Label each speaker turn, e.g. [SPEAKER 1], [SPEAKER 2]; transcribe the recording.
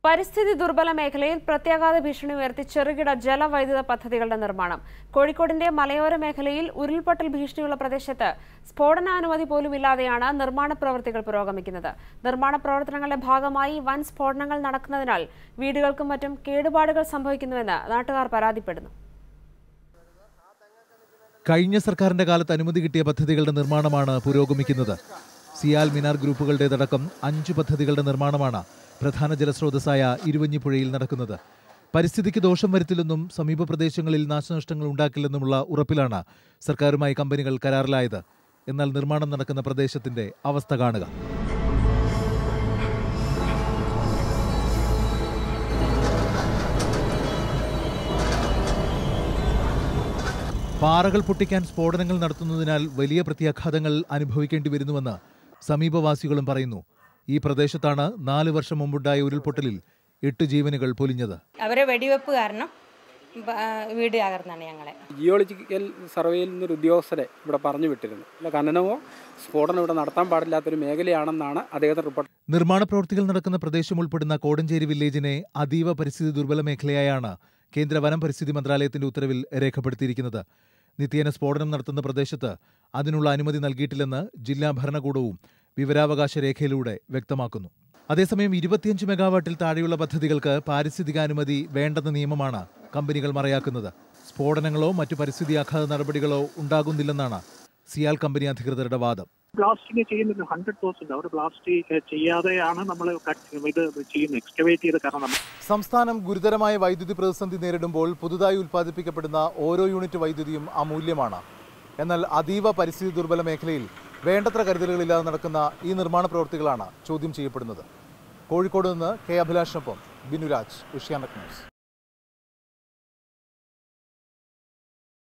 [SPEAKER 1] പരിസ്ഥിതി ദുർബല മേഖലയിൽ പ്രത്യാഘാത ഭീഷണി ഉയർത്തി ചെറുകിട ജലവൈദ്യുത പദ്ധതികളുടെ നിർമ്മാണം കോഴിക്കോടിന്റെ മലയോര മേഖലയിൽ ഉരുൾപൊട്ടൽ ഭീഷണിയുള്ള പ്രദേശത്ത് സ്ഫോടനാനുമതി പോലുമില്ലാതെയാണ് നിർമ്മാണ പ്രവൃത്തികൾ പുരോഗമിക്കുന്നത് നിർമ്മാണ പ്രവർത്തനങ്ങളുടെ ഭാഗമായി വൻ സ്ഫോടനങ്ങൾ നടക്കുന്നതിനാൽ വീടുകൾക്കും മറ്റും കേടുപാടുകൾ സംഭവിക്കുന്നുവെന്ന് നാട്ടുകാർ പരാതിപ്പെടുന്നു
[SPEAKER 2] കഴിഞ്ഞ സർക്കാരിന്റെ കാലത്ത് അനുമതി കിട്ടിയ പദ്ധതികളുടെ നിർമ്മാണമാണ് പുരോഗമിക്കുന്നത് സിയാൽ മിനാർ ഗ്രൂപ്പുകളുടേതടക്കം അഞ്ചു പദ്ധതികളുടെ നിർമ്മാണമാണ് പ്രധാന ജലസ്രോതസ്സായ ഇരുവഞ്ഞിപ്പുഴയിൽ നടക്കുന്നത് പരിസ്ഥിതിക്ക് ദോഷം വരുത്തില്ലെന്നും സമീപ പ്രദേശങ്ങളിൽ നാശനഷ്ടങ്ങൾ ഉണ്ടാക്കില്ലെന്നുമുള്ള ഉറപ്പിലാണ് സർക്കാരുമായി കമ്പനികൾ കരാറിലായത് എന്നാൽ നിർമ്മാണം നടക്കുന്ന പ്രദേശത്തിന്റെ അവസ്ഥ കാണുക പാറകൾ പൊട്ടിക്കാൻ സ്ഫോടനങ്ങൾ നടത്തുന്നതിനാൽ വലിയ പ്രത്യാഘാതങ്ങൾ അനുഭവിക്കേണ്ടി വരുന്നുവെന്ന് സമീപവാസികളും പറയുന്നു ഈ പ്രദേശത്താണ് നാല് വർഷം മുമ്പുണ്ടായ ഉരുൾപൊട്ടലിൽ എട്ട് ജീവനുകൾ പൊലിഞ്ഞത്
[SPEAKER 3] അവരെ വെടിവെപ്പ് കാരണം ബ- ആ, വീട് തകർന്നാണ് ഞങ്ങളെ
[SPEAKER 4] ജിയോളജിക്കൽ സർവേയിൽ നിന്നൊരു ഉദ്യോഗസ്ഥരെ ഇവിടെ പറഞ്ഞു വിട്ടിരുന്നു ഇല്ല ഖനനമോ സ്ഫോടനം ഇവിടെ നടത്താൻ പാടില്ലാത്തൊരു മേഖലയാണെന്നാണ് അദ്ദേഹത്തിന്റെ റിപ്പോർട്ട്
[SPEAKER 2] നിർമ്മാണ പ്രവൃത്തികൾ നടക്കുന്ന പ്രദേശം ഉൾപ്പെടുന്ന കോടഞ്ചേരി വില്ലേജിനെ അതീവ പരിസ്ഥിതി ദുർബല മേഖലയായാണ് കേന്ദ്ര വനം പരിസ്ഥിതി മന്ത്രാലയത്തിന്റെ ഉത്തരവിൽ രേഖപ്പെടുത്തിയിരിക്കുന്നത് നിത്യേന സ്ഫോടനം നടത്തുന്ന പ്രദേശത്ത് അതിനുള്ള അനുമതി നൽകിയിട്ടില്ലെന്ന് ജില്ലാ ഭരണകൂടവും വിവരാവകാശ രേഖയിലൂടെ വ്യക്തമാക്കുന്നു അതേസമയം ഇരുപത്തിയഞ്ച് മെഗാവാട്ടിൽ താഴെയുള്ള പദ്ധതികൾക്ക് പാരിസ്ഥിതികാനുമതി വേണ്ടെന്ന നിയമമാണ് കമ്പനികൾ മറയാക്കുന്നത് സ്ഫോടനങ്ങളോ മറ്റു പരിസ്ഥിതി ആഘാത നടപടികളോ ഉണ്ടാകുന്നില്ലെന്നാണ് സിയാൽ കമ്പനി അധികൃതരുടെ വാദം
[SPEAKER 5] ബ്ലാസ്റ്റിംഗ് ചെയ്യുന്നില്ല ഹൺഡ്രഡ് പെർസെന്റ് അവർ ബ്ലാസ്റ്റ് ചെയ്യാതെയാണ് നമ്മൾ ഇത് ചെയ്യുന്നത് എക്സ്കവേറ്റ് ചെയ്ത് കാരണം നമ്മൾ
[SPEAKER 2] സംസ്ഥാനം ഗുരുതരമായ വൈദ്യുതി പ്രതിസന്ധി നേരിടുമ്പോൾ പുതുതായി ഉൽപ്പാദിപ്പിക്കപ്പെടുന്ന ഓരോ യൂണിറ്റ് വൈദ്യുതിയും അമൂല്യമാണ് എന്നാൽ അതീവ പരിസ്ഥിതി ദുർബല മേഖലയിൽ വേണ്ടത്ര കരുതലുകളില്ലാതെ നടക്കുന്ന ഈ നിർമ്മാണ പ്രവൃത്തികളാണ് ചോദ്യം ചെയ്യപ്പെടുന്നത് കോഴിക്കോട് നിന്ന് കെ അഭിലാഷിനൊപ്പം ബിനുരാജ് ഏഷ്യാനെറ്റ് ന്യൂസ്